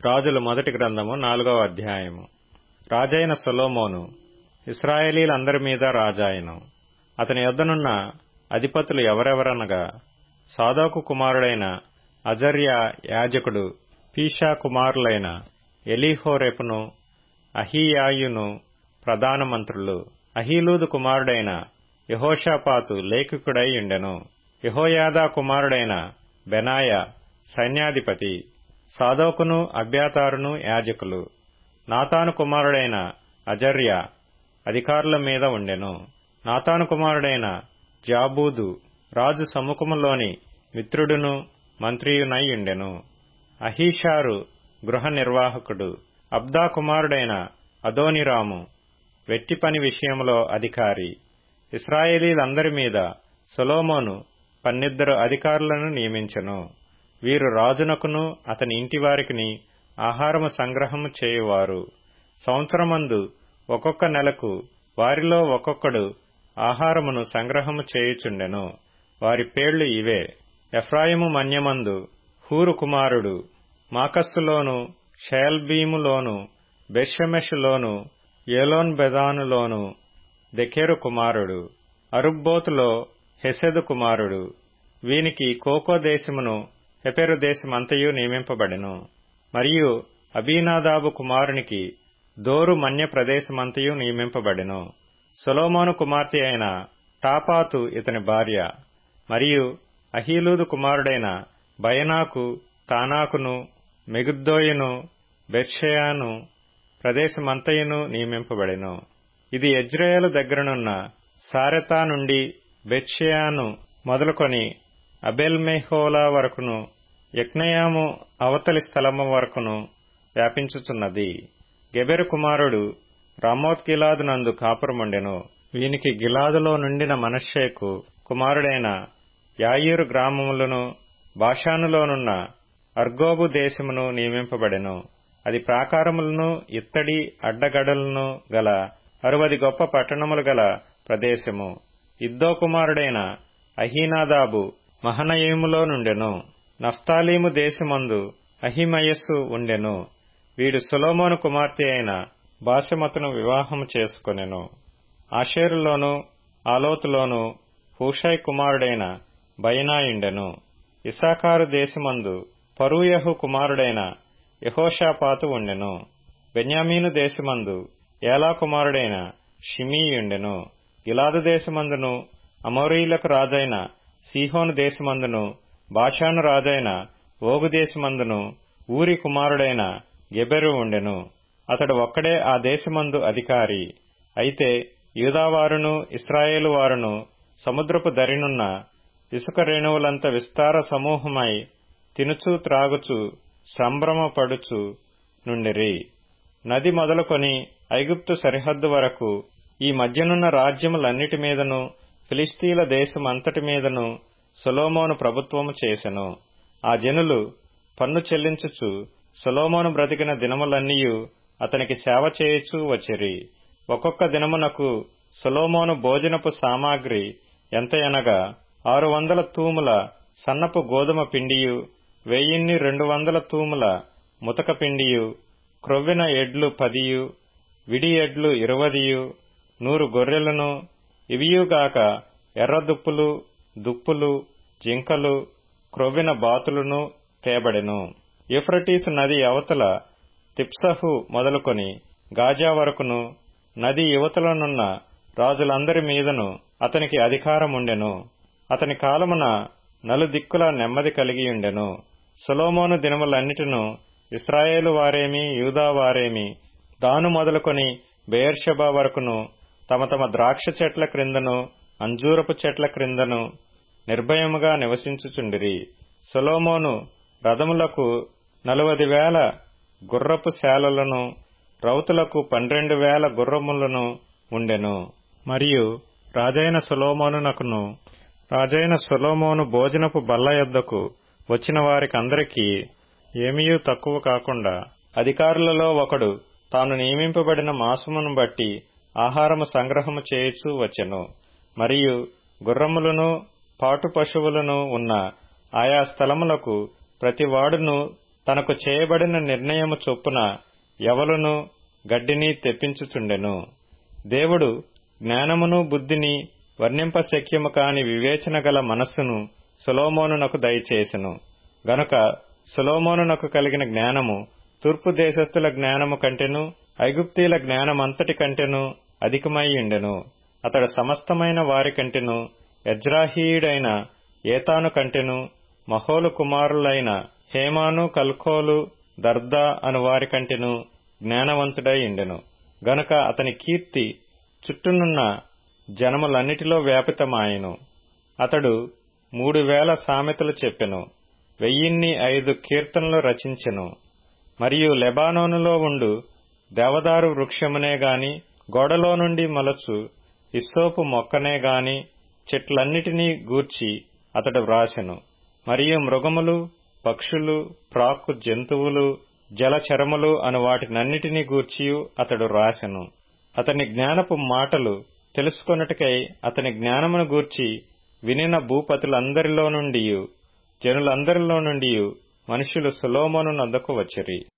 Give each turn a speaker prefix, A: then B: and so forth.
A: రాజుల మొదటి గ్రంథము నాలుగవ అధ్యాయము రాజైన సొలోమోను ఇస్రాయేలీలందరి మీద రాజాయను అతని యొద్దనున్న అధిపతులు ఎవరెవరనగా సాదోకు కుమారుడైన అజర్యా యాజకుడు పీషా కుమారులైన ఎలీహోరెపును అహీయాయును ప్రధానమంత్రులు అహీలూదు కుమారుడైన యహోషాపాతు లేఖికుడై ఉండెను యహోయాదా కుమారుడైన బెనాయ సైన్యాధిపతి సాదోకును అభ్యాతారును యాజకులు నాతాను కుమారుడైన అజర్య అధికారుల మీద ఉండెను నాతాను కుమారుడైన జాబూదు రాజు సముఖములోని మిత్రుడును మంత్రియునై ఉండెను అహీషారు గృహ నిర్వాహకుడు అబ్దా కుమారుడైన అదోనిరాము వెట్టి పని విషయంలో అధికారి ఇస్రాయేలీలందరి మీద సొలోమోను పన్నిద్దరు అధికారులను నియమించెను వీరు రాజునకును అతని ఇంటివారికిని ఆహారము సంగ్రహము చేయువారు సంవత్సరమందు ఒక్కొక్క నెలకు వారిలో ఒక్కొక్కడు ఆహారమును సంగ్రహము చేయుచుండెను వారి పేళ్లు ఇవే ఎఫ్రాయిము మన్యమందు హూరు కుమారుడు మాకస్సులోను షయల్బీములోను బెషమెషులోను ఏలోన్ బెదానులోను దెకెరు కుమారుడు అరుబ్బోతులో హెసెదు కుమారుడు వీనికి కోకో దేశమును హెపెరు దేశమంతయు నియమింపబడెను మరియు అబీనాదాబు కుమారునికి దోరు మన్య ప్రదేశమంతయు నియమింపబడెను సొలోమోను కుమార్తె అయిన టాపాతు ఇతని భార్య మరియు అహీలూదు కుమారుడైన బయనాకు తానాకును మెగుద్దోయును బెర్షయాను ప్రదేశమంతయును నియమింపబడెను ఇది ఎజ్రాయేలు దగ్గరనున్న సారెతా నుండి బెత్షయాను మొదలుకొని అబెల్మెహోలా వరకును యజ్ఞయాము అవతలి స్థలము వరకును వ్యాపించుచున్నది గెబెరు కుమారుడు రామోత్ గిలాదు నందు కాపురముండెను వీనికి గిలాదులో నుండిన మనశ్శేకు కుమారుడైన యాయూరు గ్రామములను భాషానులోనున్న అర్గోబు దేశమును నియమింపబడెను అది ప్రాకారములను ఇత్తడి అడ్డగడలను గల అరువది గొప్ప పట్టణములు గల ప్రదేశము ఇద్దో కుమారుడైన అహీనాదాబు మహనయేములో నుండెను నఫ్తాలీము దేశమందు అహిమయస్సు ఉండెను వీడు సులోమోను కుమార్తె అయిన బాషమతును వివాహము చేసుకొనెను ఆషేరులోను ఆలోతులోను హూషై కుమారుడైన బయనాయుండెను ఇసాకారు దేశమందు పరూయహు కుమారుడైన యహోషాపాతు ఉండెను బెన్యామీను దేశమందు ఏలా కుమారుడైన షిమీయుండెను గిలాదు దేశమందును అమోరీలకు రాజైన సీహోను దేశమందును బాషాను రాజైన ఓగు దేశమందును ఊరి కుమారుడైన గెబెరు ఉండెను అతడు ఒక్కడే ఆ దేశమందు అధికారి అయితే యూదావారును ఇస్రాయేలు వారును సముద్రపు దరినున్న ఇసుక రేణువులంత విస్తార సమూహమై తినుచు త్రాగుచు సంభ్రమపడుచు నుండిరి నది మొదలుకొని ఐగుప్తు సరిహద్దు వరకు ఈ మధ్యనున్న రాజ్యములన్నిటి మీదను ఫిలిస్తీన్ల దేశమంతటి మీదను సొలోమోను ప్రభుత్వము చేసెను ఆ జనులు పన్ను చెల్లించుచు సొలోమోను బ్రతికిన దినములన్నీయు అతనికి సేవ చేయుచూ వచ్చిరి ఒక్కొక్క దినమునకు సొలోమోను భోజనపు సామాగ్రి ఎంతయనగా ఆరు వందల తూముల సన్నపు గోధుమ పిండియు వెయ్యిన్ని రెండు వందల తూముల ముతక పిండియు క్రొవ్విన ఎడ్లు పదియు విడి ఎడ్లు ఇరవదియు నూరు గొర్రెలను ఇవియుగాక ఎర్రదుప్పులు దుప్పులు జింకలు క్రొవ్విన బాతులను తేబడెను యూఫ్రటీసు నది అవతల తిప్సహు మొదలుకొని గాజా వరకును నది యువతలనున్న రాజులందరి మీదను అతనికి అధికారముండెను అతని కాలమున నలుదిక్కుల నెమ్మది కలిగియుండెను సొలోమోను దినములన్నిటిను ఇస్రాయేలు వారేమి యూదా వారేమి దాను మొదలుకొని బెయర్షబా వరకును తమ తమ ద్రాక్ష చెట్ల క్రిందను అంజూరపు చెట్ల క్రిందను నిర్భయముగా నివసించుచుండిరి సొలోమోను రథములకు నలువది వేల గుర్రపు శాలలను రౌతులకు పన్నెండు వేల గుర్రములను ఉండెను మరియు రాజైన సొలోమోనునకును రాజైన సొలోమోను భోజనపు బల్ల యొద్దకు వచ్చిన వారికందరికీ ఏమీయూ తక్కువ కాకుండా అధికారులలో ఒకడు తాను నియమింపబడిన మాసమును బట్టి ఆహారము సంగ్రహము చేయుచూ వచ్చెను మరియు గుర్రములను పాటు పశువులను ఉన్న ఆయా స్థలములకు ప్రతివాడును తనకు చేయబడిన నిర్ణయము చొప్పున ఎవలును గడ్డిని తెప్పించుచుండెను దేవుడు జ్ఞానమును బుద్ధిని వర్ణింపశక్యము కాని వివేచన గల మనస్సును సులోమోనునకు దయచేసెను గనుక సులోమోనునకు కలిగిన జ్ఞానము తూర్పు దేశస్థుల జ్ఞానము కంటెను ఐగుప్తీల జ్ఞానమంతటి కంటెను అధికమైయుండెను అతడు సమస్తమైన వారి కంటెను యజ్రాహీయుడైన ఏతాను కంటెను మహోలు కుమారులైన హేమాను కల్కోలు దర్దా అను వారి కంటెను జ్ఞానవంతుడై ఉండెను గనుక అతని కీర్తి చుట్టూనున్న జనములన్నిటిలో వ్యాపితమాయెను అతడు మూడు వేల సామెతలు చెప్పెను వెయ్యిన్ని ఐదు కీర్తనలు రచించెను మరియు లెబానోనులో ఉండు దేవదారు వృక్షమునే గాని గోడలో నుండి మొలచు ఇస్సోపు మొక్కనే గాని చెట్లన్నిటినీ గూర్చి అతడు వ్రాసెను మరియు మృగములు పక్షులు ప్రాకు జంతువులు జలచరములు అను వాటినన్నిటినీ గూర్చియు అతడు రాసెను అతని జ్ఞానపు మాటలు తెలుసుకొనుటకై అతని జ్ఞానమును గూర్చి వినిన భూపతులందరిలో నుండియు జనులందరిలో నుండియు మనుషులు సులోమోను నొద్దకు వచ్చిరి